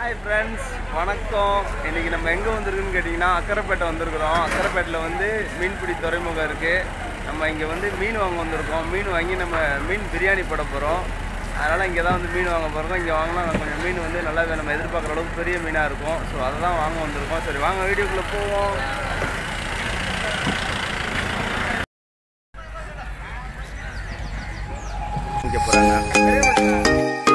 Hi friends வணக்கம் இன்னைக்கு நம்ம எங்கே வந்திருக்குன்னு கேட்டிங்கன்னா அக்கரைப்பேட்டை வந்திருக்கிறோம் அக்கரைப்பேட்டில் வந்து மீன்பிடி துறைமுகம் இருக்குது நம்ம இங்கே வந்து மீன் வாங்க வந்திருக்கோம் மீன் வாங்கி நம்ம மீன் பிரியாணி போட போகிறோம் அதனால் இங்கே தான் வந்து மீன் வாங்க போகிறோம் இங்கே வாங்கினா கொஞ்சம் மீன் வந்து நல்லா நம்ம எதிர்பார்க்குற அளவுக்கு பெரிய மீனாக இருக்கும் ஸோ அதை தான் வாங்க வந்திருக்கோம் சரி வாங்க வீடியோக்குள்ளே போவோம் இங்கே போகிறாங்க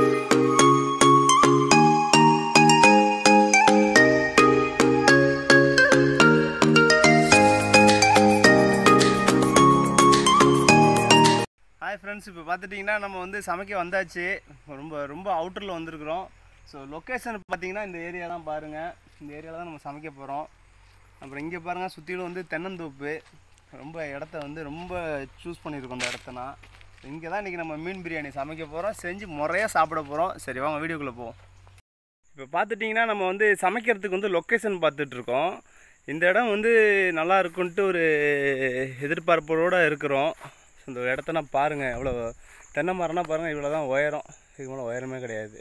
ஹாய் ஃப்ரெண்ட்ஸ் இப்போ பார்த்துட்டிங்கன்னா நம்ம வந்து சமைக்க வந்தாச்சு ரொம்ப ரொம்ப அவுட்டரில் வந்திருக்கிறோம் ஸோ லொக்கேஷன் பார்த்தீங்கன்னா இந்த ஏரியா தான் பாருங்கள் இந்த ஏரியாவில் தான் நம்ம சமைக்க போகிறோம் அப்புறம் இங்கே பாருங்கள் சுற்றிலும் வந்து தென்னந்தோப்பு ரொம்ப இடத்த வந்து ரொம்ப சூஸ் பண்ணியிருக்கோம் இந்த இடத்த நான் இங்கே தான் இன்றைக்கி நம்ம மீன் பிரியாணி சமைக்க போகிறோம் செஞ்சு முறையாக சாப்பிட போகிறோம் சரி வாங்க வீடியோக்குள்ளே போவோம் இப்போ பார்த்துட்டிங்கன்னா நம்ம வந்து சமைக்கிறதுக்கு வந்து லொக்கேஷன் பார்த்துட்ருக்கோம் இந்த இடம் வந்து நல்லா இருக்குன்ட்டு ஒரு எதிர்பார்ப்போடு இருக்கிறோம் இந்த இடத்த நான் பாருங்கள் எவ்வளோ தென்னை மரம்னா பாருங்கள் இவ்வளோ தான் உயரம் இதுக்கு மேலே உயரமே கிடையாது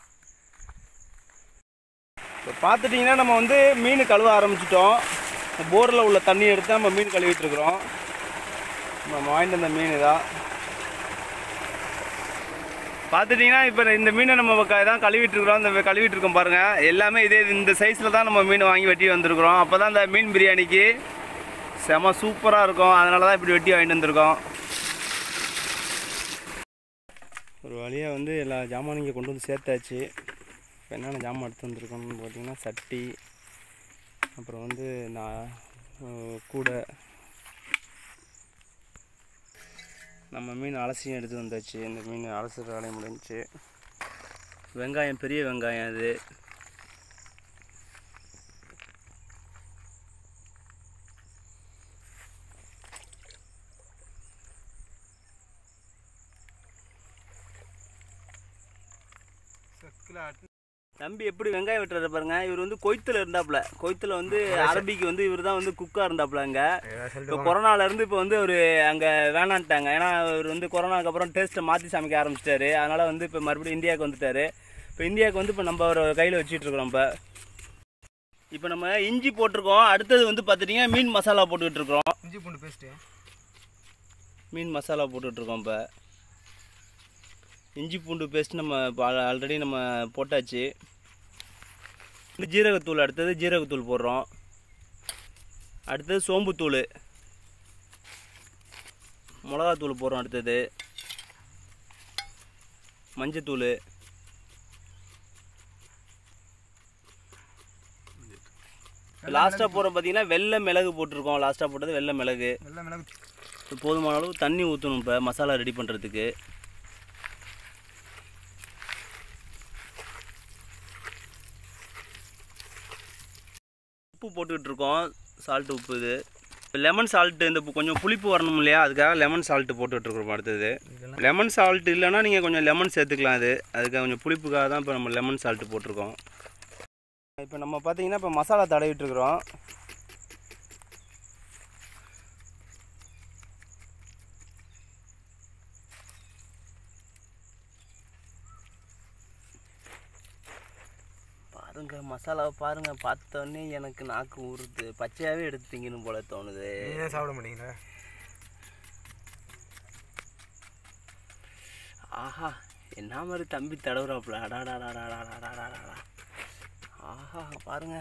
இப்போ பார்த்துட்டிங்கன்னா நம்ம வந்து மீன் கழுவ ஆரம்பிச்சிட்டோம் போரில் உள்ள தண்ணி எடுத்து நம்ம மீன் கழுவிட்டு இருக்கிறோம் நம்ம வாங்கிட்டு வந்த மீன் தான் பார்த்துட்டிங்கன்னா இப்போ இந்த மீனை நம்ம க- தான் கழுவிட்டு இருக்கிறோம் இந்த கழுவிட்டு இருக்கோம் பாருங்கள் எல்லாமே இதே இந்த சைஸில் தான் நம்ம மீன் வாங்கி வெட்டி வந்திருக்கிறோம் அப்போ தான் இந்த மீன் பிரியாணிக்கு செம சூப்பராக இருக்கும் அதனால தான் இப்படி வெட்டி வாங்கிட்டு வந்திருக்கோம் ஒரு வழியாக வந்து எல்லா ஜாமானும் இங்கே கொண்டு வந்து சேர்த்தாச்சு இப்போ என்னென்ன ஜாமான் எடுத்து வந்திருக்கோம்னு பார்த்தீங்கன்னா சட்டி அப்புறம் வந்து நான் அஹ், கூடை நம்ம மீன் அலசியும் எடுத்து வந்தாச்சு இந்த மீன் அலசுற வேலையை முடிஞ்சுச்சு வெங்காயம் பெரிய வெங்காயம் அது தம்பி எப்படி வெங்காயம் வெட்டுறாரு பாருங்க இவர் வந்து கொய்த்துல இருந்தாப்புல கொய்த்துல வந்து அரபிக்கு வந்து இவர் தான் வந்து குக்கா இருந்தாப்புல அங்க இப்போ கொரோனால இருந்து இப்போ வந்து ஒரு அங்க வேணான்ட்டாங்க ஏன்னா அவர் வந்து கொரோனாக்கு அப்புறம் டேஸ்ட்டை மாற்றி சமைக்க ஆரம்பிச்சிட்டாரு அதனால வந்து இப்போ மறுபடியும் இந்தியாவுக்கு வந்துட்டாரு இப்போ இந்தியாவுக்கு வந்து இப்போ நம்ம ஒரு கையில் வச்சுட்டு இருக்கிறோம் இப்போ இப்போ நம்ம இஞ்சி போட்டிருக்கோம் அடுத்தது வந்து பார்த்துட்டிங்கன்னா மீன் மசாலா போட்டுக்கிட்டு இருக்கிறோம் இஞ்சி பூண்டு பேஸ்ட்டு மீன் மசாலா போட்டுட்டு இருக்கோம் இப்போ இஞ்சி பூண்டு பேஸ்ட் நம்ம ஆல்ரெடி நம்ம போட்டாச்சு இந்த ஜீரகத்தூள் அடுத்தது ஜீரகத்தூள் போடுறோம் அடுத்தது சோம்புத்தூள் மிளகாத்தூள் போடுறோம் அடுத்தது மஞ்சத்தூள் லாஸ்ட்டாக போடுறோம் பார்த்தீங்கன்னா வெள்ளை மிளகு போட்டிருக்கோம் லாஸ்ட்டாக போட்டது வெள்ளை மிளகு வெள்ளை மிளகு இப்போ போதுமான அளவு தண்ணி ஊற்றணும் இப்போ மசாலா ரெடி பண்ணுறதுக்கு உப்பு போட்டுக்கிட்டு இருக்கோம் சால்ட் உப்பு இது இப்போ லெமன் சால்ட்டு இந்த பு- கொஞ்சம் புளிப்பு வரணும் இல்லையா அதுக்காக லெமன் சால்ட்டு போட்டுட்ருக்குறோம் அடுத்தது லெமன் சால்ட் இல்லைன்னா நீங்கள் கொஞ்சம் லெமன் சேர்த்துக்கலாம் அது அதுக்காக கொஞ்சம் புளிப்புக்காக தான் இப்போ நம்ம லெமன் சால்ட்டு போட்டிருக்கோம் இப்போ நம்ம பார்த்தீங்கன்னா இப்போ மசாலா தடவிட்டு இருக்கிறோம் பாருங்க மசாலாவை பாருங்க பார்த்தோன்னே எனக்கு நாக்கு ஊறுது பச்சையாகவே எடுத்து திங்கணும் போல தோணுது நீங்க சாப்பிட மாட்டீங்களா ஆஹா என்ன மாதிரி தம்பி தடவுறாப்புல அடாடாடாடாடாடாடாடா ஆஹா பாருங்க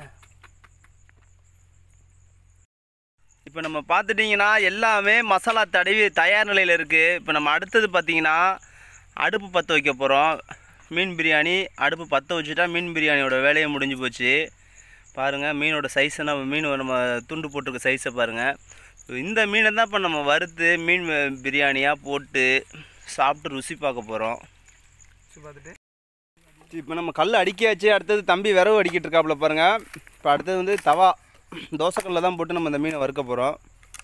இப்போ நம்ம பார்த்துட்டிங்கன்னா எல்லாமே மசாலா தடவி தயார் நிலையில் இருக்குது இப்போ நம்ம அடுத்தது பார்த்தீங்கன்னா அடுப்பு பற்ற வைக்க போகிறோம் மீன் பிரியாணி அடுப்பு பற்ற வச்சுட்டா மீன் பிரியாணியோட வேலையை முடிஞ்சு போச்சு பாருங்கள் மீனோட சைஸை நம்ம மீன் நம்ம துண்டு போட்டிருக்க சைஸை பாருங்கள் இந்த மீனை தான் இப்போ நம்ம வறுத்து மீன் பிரியாணியாக போட்டு சாப்பிட்டு ருசி பார்க்க போகிறோம் சு பார்த்துட்டு இப்போ நம்ம கல் அடிக்காச்சு அடுத்தது தம்பி விரவு அடிக்கிட்டு இருக்காப்புல பாருங்க இப்போ அடுத்தது வந்து தவா தோசைக்கல்ல தான் போட்டு நம்ம இந்த மீனை வறுக்க போகிறோம்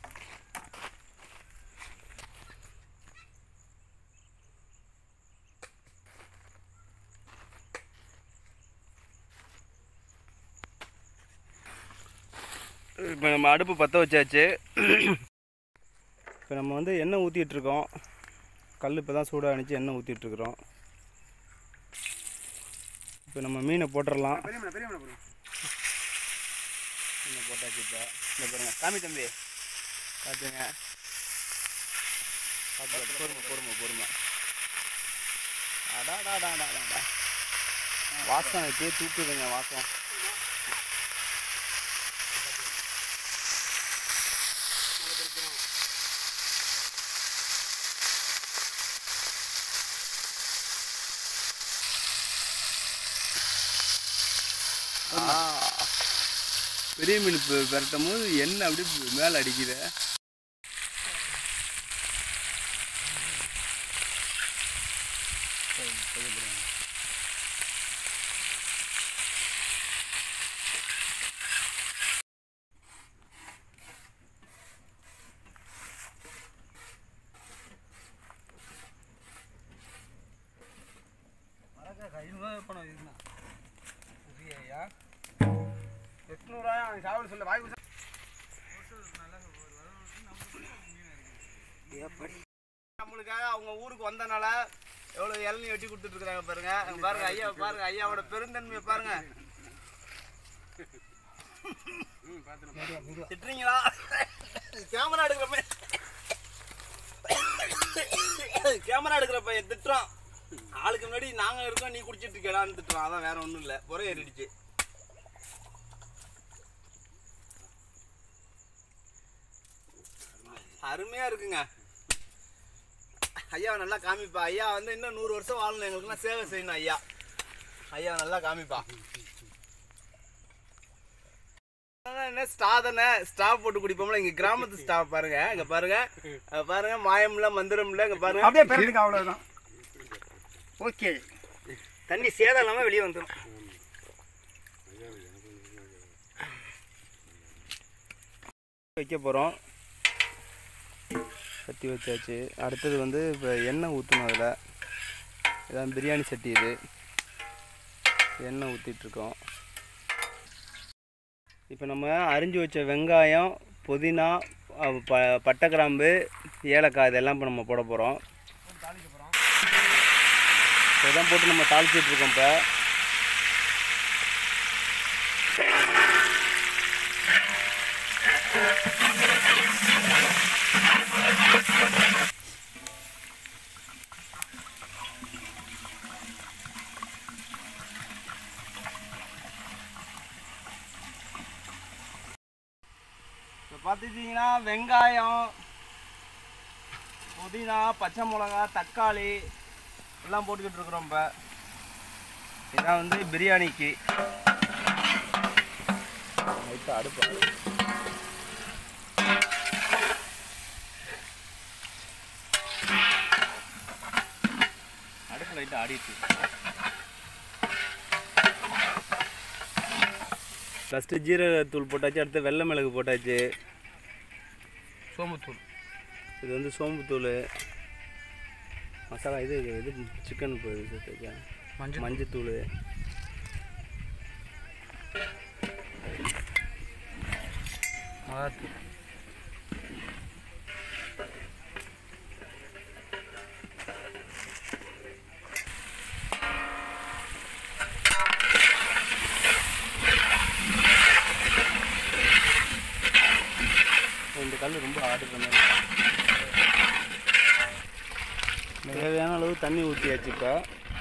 இப்போ நம்ம அடுப்பு பற்ற வச்சாச்சு இப்போ நம்ம வந்து எண்ணெய் ஊற்றிட்டு இருக்கோம் கல் இப்போ தான் சூடாக அணிச்சு எண்ணெய் ஊற்றிட்டு இருக்கிறோம் இப்போ நம்ம மீனை போட்டுடலாம் பெரிய மீன் பெரிய மீன் போடுங்க மீனை போட்டாச்சு இப்போ இந்த பாருங்க சாமி தம்பி பார்த்துங்க பார்த்து பொறுமை பொறுமை பொறுமை அடாடாடாடாடா வாசம் இப்படியே தூக்குதுங்க வாசம் ஆ. பெரிய மீன் பெ- பெரட்டும் போது எண்ணெய் அப்படியே மேலே அடிக்குது ஐநூறுரூவா பணம் இதுனா ஐயா எட்நூறுவாயா அவன் சாவல் சொல்ல வாய் நம்மளுக்காக அவங்க ஊருக்கு வந்தனால எவ்வளோ இளநீ வெட்டி கொடுத்துட்டு இருக்காங்க பாருங்க அங்க பாருங்க ஐயா பாருங்க ஐயாவோட பெருந்தன்மையை பாருங்க திட்டுறீங்களா கேமரா எடுக்கிற பையன் கேமரா எடுக்கிற பையன் திட்டுறான் ஆளுக்கு முன்னாடி நாங்க இருக்கோம் நீ குடிச்சிட்டு இருக்கலான்னு திட்டுறான் அதான் வேற ஒன்றும் இல்லை புறை ஏறிடுச்சு அருமையா இருக்குங்க ஐயாவை நல்லா காமிப்பா ஐயா வந்து இன்னும் நூறு வருஷம் வாழணும் எங்களுக்குலாம் சேவை செய்யணும் ஐயா ஐயா நல்லா காமிப்பா அதான் என்ன ஸ்டா தானே ஸ்டா போட்டு குடிப்போம்ல இங்க கிராமத்து ஸ்டா பாருங்க இங்க பாருங்க அங்க பாருங்க மாயம்ல மந்திரம்ல இங்க பாருங்க அப்படியே பெருந்துக்கு அவ்வளோதான் ஓகே தண்ணி சேதம் இல்லாம வெளியே வந்துடும் வைக்க போகிறோம் சட்டி வச்சாச்சு அடுத்தது வந்து இப்போ எண்ணெய் ஊற்றணும் அதில் இதான் பிரியாணி சட்டி இது எண்ணெய் ஊற்றிட்டுருக்கோம் இப்போ நம்ம அரிஞ்சு வச்ச வெங்காயம் புதினா அஹ் ப பட்டை கிராம்பு ஏலக்காய் இதெல்லாம் இப்போ நம்ம போட போகிறோம் இதான் போட்டு நம்ம தாளிச்சிட்டு இருக்கோம் இப்போ இப்போ பார்த்துட்டிங்கன்னா வெங்காயம் புதினா பச்சை மிளகா தக்காளி எல்லாம் போட்டுக்கிட்டு இருக்கிறோம் இப்போ இதான் வந்து பிரியாணிக்கு லைட்டாக அடுப்பு அடுப்பு லைட்டாக ஆடிட்டு ஃபஸ்ட்டு ஜீரகத்தூள் போட்டாச்சு அடுத்து வெள்ளை மிளகு போட்டாச்சு சோம்புத்தூள் இது வந்து சோம்புத்தூள் மசாலா இது இது சிக்கன் மஞ்சள் மஞ்சத்தூள் மிளகாத்தூள் இந்த கல் ரொம்ப ஆடுற தேவையான அளவு தண்ணி ஊற்றியாச்சு இப்போ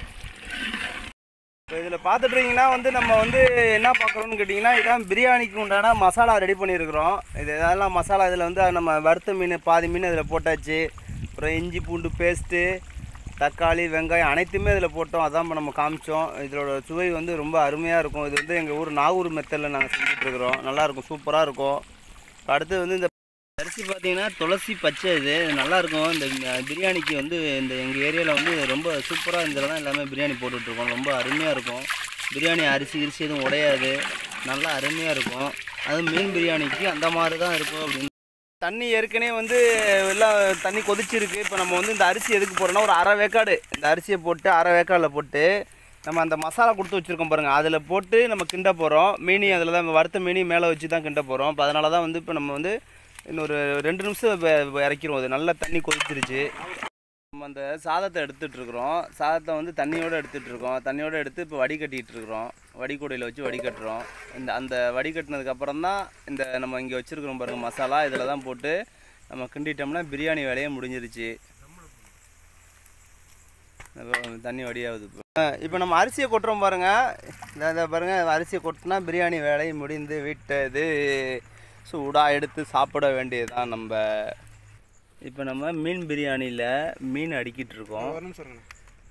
இப்போ இதில் பார்த்துட்ருக்கீங்கன்னா வந்து நம்ம வந்து என்ன பார்க்குறோம்னு கேட்டிங்கன்னா இதான் பிரியாணிக்கு உண்டான மசாலா ரெடி பண்ணியிருக்கிறோம் இது இதெல்லாம் மசாலா இதில் வந்து நம்ம வறுத்த மீன் பாதி மீன் இதில் போட்டாச்சு அப்புறம் இஞ்சி பூண்டு பேஸ்ட்டு தக்காளி வெங்காயம் அனைத்துமே இதில் போட்டோம் அதான் இப்போ நம்ம காமிச்சோம் இதோட சுவை வந்து ரொம்ப அருமையாக இருக்கும் இது வந்து எங்கள் ஊர் நாகூர் மெத்தடில் நாங்கள் செஞ்சுட்ருக்குறோம் நல்லாயிருக்கும் சூப்பராக இருக்கும் அடுத்து வந்து இந்த அரிசி பார்த்தீங்கன்னா துளசி பச்சை இது இது நல்லா இருக்கும் இந்த ம- பிரியாணிக்கு வந்து இந்த எங்கள் ஏரியாவில் வந்து ரொம்ப சூப்பராக இந்த தான் எல்லாமே பிரியாணி போட்டுட்ருக்கோம் ரொம்ப அருமையாக இருக்கும் பிரியாணி அரிசி கிரிசி எதுவும் உடையாது நல்லா அருமையாக இருக்கும் அதுவும் மீன் பிரியாணிக்கு அந்த மாதிரி தான் இருக்கும் அப்படின்னு தண்ணி ஏற்கனவே வந்து எல்லாம் தண்ணி கொதிச்சிருக்கு இப்போ நம்ம வந்து இந்த அரிசி எதுக்கு போடுறோம்னா ஒரு அரை வேக்காடு இந்த அரிசியை போட்டு அரை வேக்காடில் போட்டு நம்ம அந்த மசாலா கொடுத்து வச்சுருக்கோம் பாருங்கள் அதில் போட்டு நம்ம கிண்ட போகிறோம் மீனி அதில் தான் வறுத்த மீனி மேலே வச்சு தான் கிண்ட போகிறோம் இப்போ அதனால தான் வந்து இப்போ நம்ம வந்து இன்னொரு ரெண்டு நிமிஷம் வ- வ- இறக்கிருவோம் அது நல்லா தண்ணி கொதிச்சிருச்சு நம்ம அந்த சாதத்தை எடுத்துட்டு இருக்கிறோம் சாதத்தை வந்து தண்ணியோடு எடுத்துட்டு இருக்கோம் தண்ணியோடு எடுத்து இப்போ வடிகட்டிட்டு இருக்கிறோம் வடிகூடையில் வச்சு வடிகட்டுறோம் இந்த அந்த வடிகட்டினதுக்கப்புறம் தான் இந்த நம்ம இங்கே வச்சுருக்கிறோம் பாருங்க மசாலா இதில் தான் போட்டு நம்ம கிண்டிட்டோம்னா பிரியாணி வேலையே முடிஞ்சிருச்சு இப்போ தண்ணி வடியாகுது இப்போ இப்போ நம்ம அரிசியை கொட்டுறோம் பாருங்க இந்த இந்த பாருங்க அரிசியை கொட்டினா பிரியாணி வேலை முடிந்து விட்டது சூடாக எடுத்து சாப்பிட வேண்டியதுதான் நம்ம இப்போ நம்ம மீன் பிரியாணியில் மீன் அடிக்கிட்டு இருக்கோம் ஒரு நிமிஷம் இருங்கண்ணா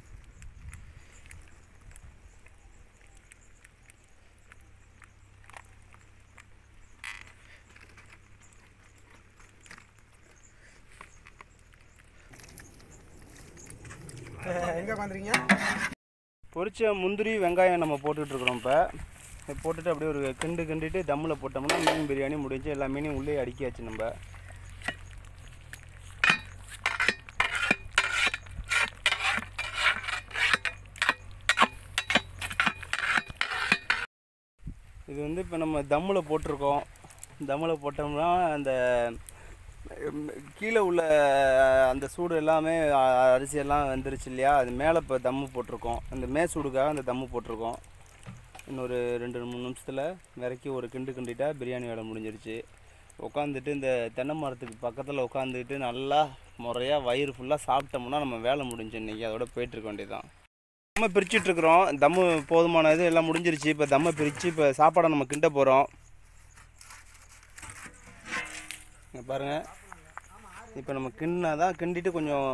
எங்கே உட்காந்துருக்கீங்க பொரிச்ச முந்திரி வெங்காயம் நம்ம போட்டுட்டு இருக்கிறோம் இப்போ போட்டுட்டு அப்படியே ஒரு கிண்டு கிண்டிட்டு தம்மில் போட்டோம்னா மீன் பிரியாணி முடிஞ்சு எல்லா மீனையும் உள்ளே அடிக்கியாச்சு நம்ம இது வந்து இப்போ நம்ம தம்மில் போட்டிருக்கோம் தம்மில் போட்டோம்னா அந்த ம், கீழே உள்ள அந்த சூடு எல்லாமே அ- அரிசி எல்லாம் வெந்துருச்சு இல்லையா அது மேலே இப்போ தம்மு போட்டிருக்கோம் அந்த மே சூடுக்காக அந்த தம்மு போட்டிருக்கோம் இன்னொரு ரெண்டு மூணு நிமிஷத்தில் விறக்கி ஒரு கிண்டு கிண்டிட்டா பிரியாணி வேலை முடிஞ்சிருச்சு உட்காந்துட்டு இந்த தென்னை மரத்துக்கு பக்கத்தில் உட்காந்துக்கிட்டு நல்லா முறையாக வயிறு ஃபுல்லாக சாப்பிட்டோம்னா நம்ம வேலை முடிஞ்சு இன்றைக்கி அதோட போயிட்டுருக்க வேண்டியதுதான் தம்மை பிரிச்சுட்டு இருக்கிறோம் தம்மு போதுமான இது எல்லாம் முடிஞ்சிருச்சு இப்போ தம்மை பிரித்து இப்போ சாப்பாடை நம்ம கிண்ட போகிறோம் இங்க பாருங்க இப்போ நம்ம கிண்டினா தான் கிண்டிட்டு கொஞ்சம்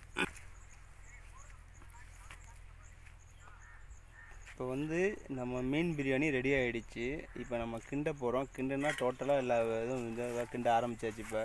இப்போ வந்து நம்ம மீன் பிரியாணி ரெடி ஆயிடுச்சு இப்போ நம்ம கிண்ட போகிறோம் கிண்டுனா டோட்டலாக எல்லா இதுவும் இதாக கிண்ட ஆரம்பிச்சாச்சு இப்போ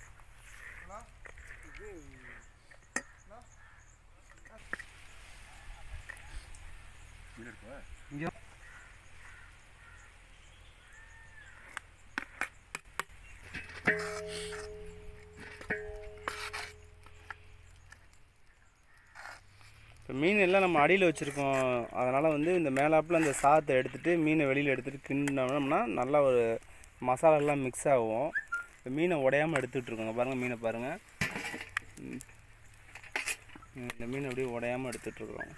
இப்போ மீன் எல்லாம் நம்ம அடியில் வச்சுருக்கோம் அதனால் வந்து இந்த மேலாப்பில் அந்த சாதத்தை எடுத்துகிட்டு மீனை வெளியில் எடுத்துகிட்டு கிண்டினோம்னா நல்லா ஒரு மசாலா எல்லாம் மிக்ஸ் ஆகும் இப்போ மீனை உடையாமல் எடுத்துகிட்டு இருக்கோங்க பாருங்கள் மீனை பாருங்கள் ம். ம், இந்த மீன் அப்படியே உடையாமல் எடுத்துகிட்ருக்குறோம்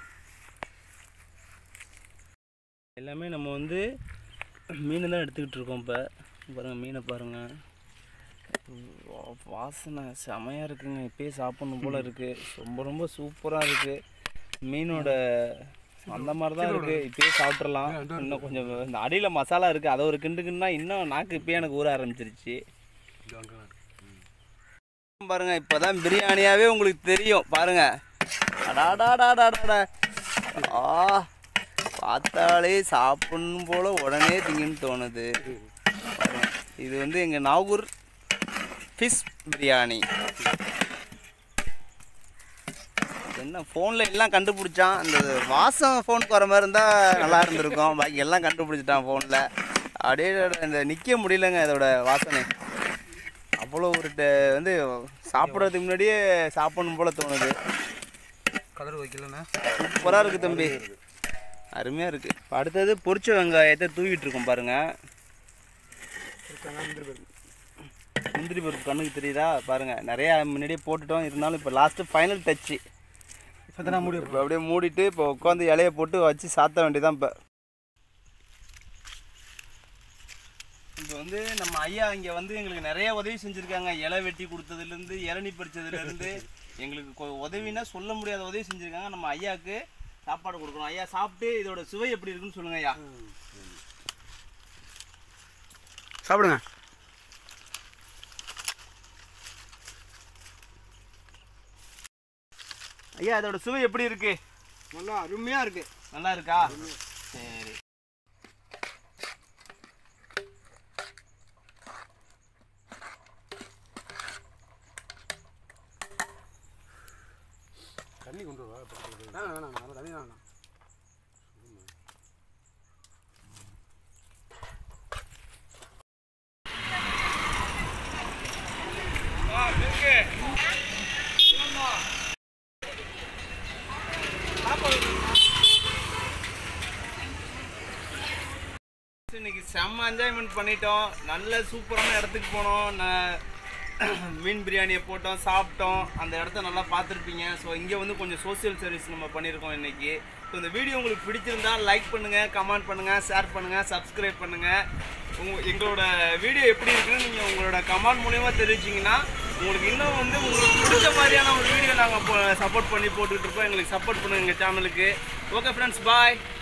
எல்லாமே நம்ம வந்து மீன் தான் எடுத்துக்கிட்டு இருக்கோம் இப்போ பாருங்கள் மீனை பாருங்கள் வா- வாசனை செமையாக இருக்குங்க இப்பயே சாப்பிடணும் போல் இருக்குது ரொம்ப ரொம்ப சூப்பராக இருக்குது மீனோட அந்த மாதிரி தான் இருக்குது இப்பயே சாப்பிட்றலாம் இன்னும் கொஞ்சம் இந்த அடியில் மசாலா இருக்குது அதை ஒரு கிண்டு கிண்டுனா இன்னும் நாக்கு இப்பயே எனக்கு ஊற ஆரம்பிச்சிருச்சு பாருங்க இப்போதான் பிரியாணியாவே உங்களுக்கு தெரியும் பாருங்க அடாடாடாடாடா ஆ பார்த்தாலே சாப்பிடணும் போல உடனே திங்கன்னு தோணுது பாருங்க. இது வந்து எங்கள் நாகூர் ஃபிஷ் பிரியாணி என்ன ஃபோனில் எல்லாம் கண்டுபிடிச்சான் அந்த வாசம் ஃபோனுக்கு வர மாதிரி இருந்தால் நல்லா இருந்திருக்கும் பாக்கி எல்லாம் கண்டுபிடிச்சிட்டான் ஃபோனில் அப்படியே இந்த நிற்க முடியலங்க இதோட வாசனை அவ்வளோ ஒரு ட- வந்து சாப்பிட்றதுக்கு முன்னாடியே சாப்பிடணும் போல தோணுது கலர் வைக்கலண்ணா சூப்பராக இருக்குது தம்பி அருமையாக இருக்குது இப்போ அடுத்தது பொரிச்ச வெங்காயத்தை தூவிட்டு இருக்கோம் பாருங்கள் இருக்காங்க வந்துரு பாருங்க முந்திரி பருப்பு கண்ணுக்கு தெரியுதா பாருங்கள் நிறையா முன்னாடியே போட்டுட்டோம் இருந்தாலும் இப்போ லாஸ்ட்டு ஃபைனல் டச்சு இப்போ தான் மூடி இப்போ அப்படியே மூடிட்டு இப்போ உட்காந்து இலைய போட்டு வச்சு சாத்த வேண்டியதான் இப்போ இப்போ வந்து நம்ம ஐயா இங்கே வந்து எங்களுக்கு நிறைய உதவி செஞ்சுருக்காங்க இலை வெட்டி கொடுத்ததுலேருந்து இளநி பறிச்சதுலேருந்து எங்களுக்கு கொ- உதவினா சொல்ல முடியாத உதவி செஞ்சுருக்காங்க நம்ம ஐயாவுக்கு சாப்பாடு கொடுக்குறோம் ஐயா சாப்பிட்டு இதோட சுவை எப்படி இருக்குன்னு சொல்லுங்க ஐயா சாப்பிடுங்க ஐயா இதோட சுவை எப்படி இருக்கு நல்லா அருமையாக இருக்கு நல்லா இருக்கா சரி தண்ணி கொண்டு வா வேணாம் வேணாம் வேணாம் தண்ணி வேணாம் இன்னைக்கு செம்ம என்ஜாய்மெண்ட் பண்ணிட்டோம் நல்ல சூப்பரான இடத்துக்கு போனோம் நான் மீன் பிரியாணியை போட்டோம் சாப்பிட்டோம் அந்த இடத்த நல்லா பார்த்துருப்பீங்க ஸோ இங்கே வந்து கொஞ்சம் சோஷியல் சர்வீஸ் நம்ம பண்ணியிருக்கோம் இன்னைக்கு ஸோ இந்த வீடியோ உங்களுக்கு பிடிச்சிருந்தா லைக் பண்ணுங்கள் கமெண்ட் பண்ணுங்கள் ஷேர் பண்ணுங்கள் சப்ஸ்கிரைப் பண்ணுங்கள் உங்க எங்களோட வீடியோ எப்படி இருக்குன்னு நீங்கள் உங்களோட கமெண்ட் மூலியமாக தெரிவிச்சிங்கன்னா உங்களுக்கு இன்னும் வந்து உங்களுக்கு பிடிச்ச மாதிரியான ஒரு வீடியோ நாங்கள் சப்போர்ட் பண்ணி போட்டுக்கிட்டு இருப்போம் எங்களுக்கு சப்போர்ட் பண்ணுங்க எங்கள் சேனலுக்கு ஓகே ஃப்ரெண்ட்ஸ் பாய்